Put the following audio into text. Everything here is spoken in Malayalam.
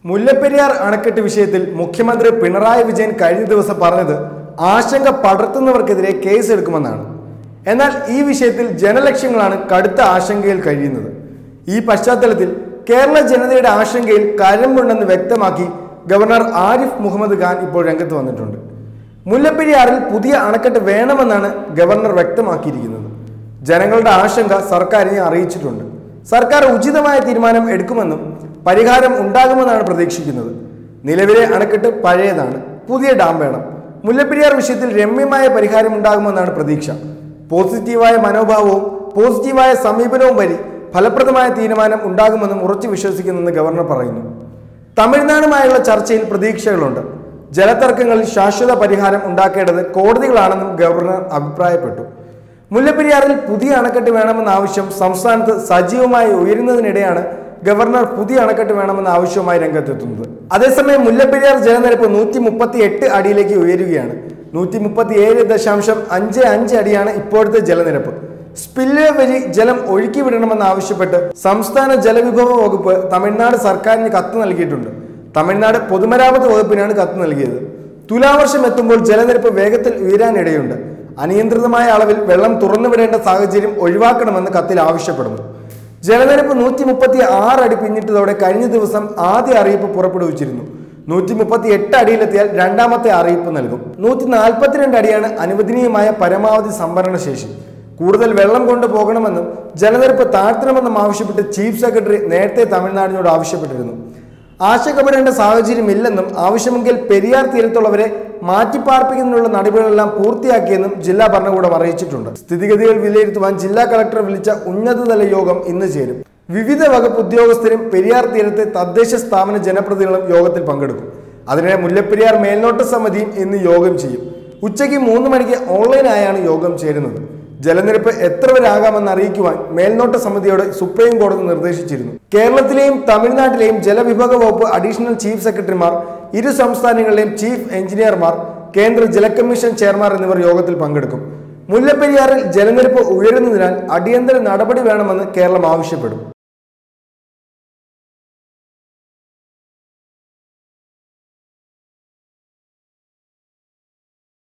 മുല്ലപ്പെരിയാർ അണക്കെട്ട് വിഷയത്തിൽ മുഖ്യമന്ത്രി പിണറായി വിജയൻ കഴിഞ്ഞ ദിവസം പറഞ്ഞത് ആശങ്ക പടർത്തുന്നവർക്കെതിരെ കേസ് എടുക്കുമെന്നാണ് എന്നാൽ ഈ വിഷയത്തിൽ ജനലക്ഷ്യങ്ങളാണ് കടുത്ത ആശങ്കയിൽ കഴിയുന്നത് ഈ പശ്ചാത്തലത്തിൽ കേരള ജനതയുടെ ആശങ്കയിൽ കരമ്പുണ്ടെന്ന് വ്യക്തമാക്കി ഗവർണർ ആരിഫ് മുഹമ്മദ് ഖാൻ ഇപ്പോൾ രംഗത്ത് വന്നിട്ടുണ്ട് മുല്ലപ്പെരിയാറിൽ പുതിയ അണക്കെട്ട് വേണമെന്നാണ് ഗവർണർ വ്യക്തമാക്കിയിരിക്കുന്നത് ജനങ്ങളുടെ ആശങ്ക സർക്കാരിനെ അറിയിച്ചിട്ടുണ്ട് സർക്കാർ ഉചിതമായ തീരുമാനം എടുക്കുമെന്നും പരിഹാരം ഉണ്ടാകുമെന്നാണ് പ്രതീക്ഷിക്കുന്നത് നിലവിലെ അണക്കെട്ട് പഴയതാണ് പുതിയ ഡാം വേണം മുല്ലപ്പെരിയാർ വിഷയത്തിൽ രമ്യമായ പരിഹാരം ഉണ്ടാകുമെന്നാണ് പ്രതീക്ഷ പോസിറ്റീവായ മനോഭാവവും പോസിറ്റീവായ സമീപനവും വഴി ഫലപ്രദമായ തീരുമാനം ഉണ്ടാകുമെന്നും ഉറച്ചു വിശ്വസിക്കുന്നെന്ന് ഗവർണർ പറയുന്നു തമിഴ്നാടുമായുള്ള ചർച്ചയിൽ പ്രതീക്ഷകളുണ്ട് ജലതർക്കങ്ങളിൽ ശാശ്വത പരിഹാരം ഉണ്ടാക്കേണ്ടത് കോടതികളാണെന്നും ഗവർണർ അഭിപ്രായപ്പെട്ടു മുല്ലപ്പെരിയാറിൽ പുതിയ അണക്കെട്ട് വേണമെന്ന ആവശ്യം സംസ്ഥാനത്ത് സജീവമായി ഉയരുന്നതിനിടെയാണ് ഗവർണർ പുതിയ അണക്കെട്ട് വേണമെന്ന ആവശ്യവുമായി രംഗത്തെത്തുന്നത് അതേസമയം മുല്ലപ്പെരിയാർ ജലനിരപ്പ് നൂറ്റി മുപ്പത്തി എട്ട് അടിയിലേക്ക് ഉയരുകയാണ് നൂറ്റി മുപ്പത്തി ഏഴ് ദശാംശം അഞ്ച് അഞ്ച് അടിയാണ് ഇപ്പോഴത്തെ ജലനിരപ്പ് സ്പില്ല് വഴി ജലം ഒഴുക്കി വിടണമെന്ന് ആവശ്യപ്പെട്ട് സംസ്ഥാന ജലവിഭവ വകുപ്പ് തമിഴ്നാട് സർക്കാരിന് കത്ത് നൽകിയിട്ടുണ്ട് തമിഴ്നാട് പൊതുമരാമത്ത് വകുപ്പിനാണ് കത്ത് നൽകിയത് തുലാവർഷം എത്തുമ്പോൾ ജലനിരപ്പ് വേഗത്തിൽ ഉയരാനിടയുണ്ട് അനിയന്ത്രിതമായ അളവിൽ വെള്ളം തുറന്നുവിടേണ്ട സാഹചര്യം ഒഴിവാക്കണമെന്ന് കത്തിൽ ആവശ്യപ്പെടുന്നു ജലനിരപ്പ് നൂറ്റി മുപ്പത്തി ആറ് അടി പിന്നിട്ടതോടെ കഴിഞ്ഞ ദിവസം ആദ്യ അറിയിപ്പ് പുറപ്പെടുവിച്ചിരുന്നു നൂറ്റി മുപ്പത്തി എട്ട് അടിയിലെത്തിയാൽ രണ്ടാമത്തെ അറിയിപ്പ് നൽകും നൂറ്റി നാൽപ്പത്തിരണ്ട് അടിയാണ് അനുവദനീയമായ പരമാവധി സംഭരണ ശേഷി കൂടുതൽ വെള്ളം കൊണ്ടുപോകണമെന്നും ജലനിരപ്പ് താഴ്ത്തണമെന്നും ആവശ്യപ്പെട്ട് ചീഫ് സെക്രട്ടറി നേരത്തെ തമിഴ്നാടിനോട് ആവശ്യപ്പെട്ടിരുന്നു ആശങ്കപ്പെടേണ്ട സാഹചര്യമില്ലെന്നും ആവശ്യമെങ്കിൽ പെരിയാർ തീരത്തുള്ളവരെ മാറ്റിപ്പാർപ്പിക്കുന്നതിനുള്ള നടപടികളെല്ലാം പൂർത്തിയാക്കിയെന്നും ജില്ലാ ഭരണകൂടം അറിയിച്ചിട്ടുണ്ട് സ്ഥിതിഗതികൾ വിലയിരുത്തുവാൻ ജില്ലാ കളക്ടർ വിളിച്ച ഉന്നതതല യോഗം ഇന്ന് ചേരും വിവിധ വകുപ്പ് ഉദ്യോഗസ്ഥരും പെരിയാർ തീരത്തെ തദ്ദേശ സ്ഥാപന ജനപ്രതിനിധികളും യോഗത്തിൽ പങ്കെടുക്കും അതിനിടെ മുല്ലപ്പെരിയാർ മേൽനോട്ട സമിതിയും ഇന്ന് യോഗം ചെയ്യും ഉച്ചയ്ക്ക് മൂന്ന് മണിക്ക് ഓൺലൈനായാണ് യോഗം ചേരുന്നത് ജലനിരപ്പ് എത്ര വരെ ആകാമെന്ന് അറിയിക്കുവാൻ മേൽനോട്ട സമിതിയോട് സുപ്രീം കോടതി നിർദ്ദേശിച്ചിരുന്നു കേരളത്തിലെയും തമിഴ്നാട്ടിലെയും ജലവിഭാഗ വകുപ്പ് അഡീഷണൽ ചീഫ് സെക്രട്ടറിമാർ ഇരു സംസ്ഥാനങ്ങളിലെയും ചീഫ് എഞ്ചിനീയർമാർ കേന്ദ്ര ജല കമ്മീഷൻ ചെയർമാൻ എന്നിവർ യോഗത്തിൽ പങ്കെടുക്കും മുല്ലപ്പെരിയാറിൽ ജലനിരപ്പ് ഉയരുന്നതിനാൽ അടിയന്തര നടപടി വേണമെന്ന് കേരളം ആവശ്യപ്പെടും